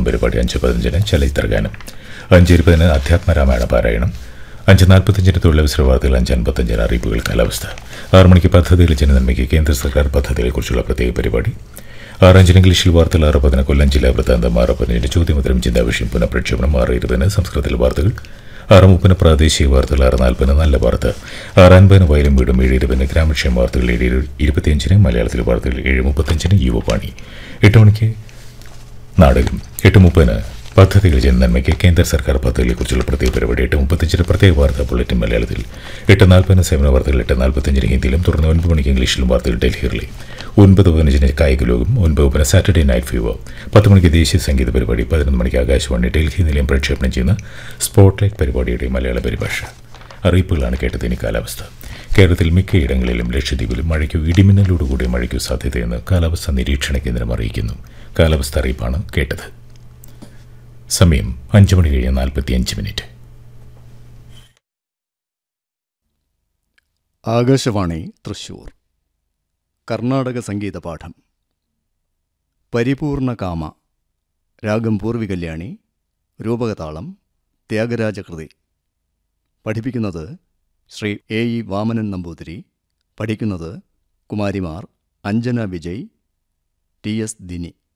പരിപാടി അഞ്ച് പതിനഞ്ചിന് ചലച്ചിത്രഗാനം അഞ്ച് ഇരുപതിന് അധ്യാത്മരാമായണ പാരായണം അഞ്ച് നാൽപ്പത്തഞ്ചിന് തൊഴിലവസര വാർത്തകൾ അഞ്ച് അൻപത്തഞ്ചിന് അറിയിപ്പുകൾ കാലാവസ്ഥ ആറ് മണിക്ക് പദ്ധതികൾ ജനനന്മയ്ക്ക് കേന്ദ്ര സർക്കാർ പദ്ധതികളെക്കുറിച്ചുള്ള പ്രത്യേക പരിപാടി ആറ് അഞ്ചിന് ഇംഗ്ലീഷിൽ വാർത്തകൾ ആറ് പതിന് കൊല്ലം ജില്ലാ വൃത്താന്തം ആറ് പതിനഞ്ചിന് ചോദ്യമുദ്രം ചിന്താവിഷയം പുനഃപ്രക്ഷേപണം ആറ് ഇരുപതിന് സംസ്കൃതത്തിൽ വാർത്തകൾ ആറ് മുപ്പതിന് പ്രാദേശിക വാർത്തകൾ ആറ് നാൽപ്പതിന് നല്ല വാർത്ത ആറ് അൻപതിന് വയലും വീടും ഏഴ് ഇരുപതിന് ഗ്രാമക്ഷേമ വാർത്തകൾ ഏഴ് ഇരു- ഇരുപത്തിയഞ്ചിന് മലയാളത്തിലെ വാർത്തകൾ ഏഴ് മുപ്പത്തഞ്ചിന് യുവപാണി എട്ട് മണിക്ക് നാടകം എട്ട് മുപ്പതിന് പദ്ധതികൾ ജനനന്മയ്ക്ക് കേന്ദ്ര സർക്കാർ പദ്ധതികളെക്കുറിച്ചുള്ള പ്രത്യേക പരിപാടി എട്ട് മുപ്പത്തഞ്ചിന് പ്രത്യേക വാർത്താ ബുള്ളറ്റിൻ മലയാളത്തിൽ എട്ട് നാൽപ്പതിന് സേവന വാർത്തകൾ എട്ട് നാൽപ്പത്തഞ്ചിന് ഹിന്ദിയിലും തുടർന്ന് ഒൻപത് മണിക്ക് ഇംഗ്ലീഷിലും വാർത്തകൾ ഡൽഹിയിലെ ഒൻപത് പതിനഞ്ചിന് കായിക ലോകം ഒൻപത് മുപ്പതിന് സാറ്റർഡേ നൈറ്റ് ഫീവർ പത്ത് മണിക്ക് ദേശീയ സംഗീത പരിപാടി പതിനൊന്ന് മണിക്ക് ആകാശവാണി ഡൽഹി നിലയം പ്രക്ഷേപണം ചെയ്യുന്ന സ്പോട്ട്ലൈറ്റ് പരിപാടിയുടെ മലയാള പരിഭാഷ അറിയിപ്പുകളാണ് കേട്ടത് ഇനി കാലാവസ്ഥ കേരളത്തിൽ മിക്കയിടങ്ങളിലും ലക്ഷദ്വീപിലും മഴയ്ക്കു ഇടിമിന്നലോടുകൂടിയ മഴയ്ക്കു സാധ്യതയെന്ന് കാലാവസ്ഥാ നിരീക്ഷണ കേന്ദ്രം അറിയിക്കുന്നു കാലാവസ്ഥ അറിയിപ്പാണ് കേട്ടത് സമയം അഞ്ച് മണി കഴിഞ്ഞ് നാൽപ്പത്തിയഞ്ച് മിനിറ്റ് ആകാശവാണി തൃശൂർ കർണാടക സംഗീത പാഠം പരിപൂർണ കാമ രാഗം പൂർവികല്യാണി രൂപകതാളം ത്യാഗരാജകൃതി പഠിപ്പിക്കുന്നത് ശ്രീ എ ഇ വാമനൻ നമ്പൂതിരി പഠിക്കുന്നത് കുമാരിമാർ അഞ്ജന വിജയ് ടി എസ് ദിനി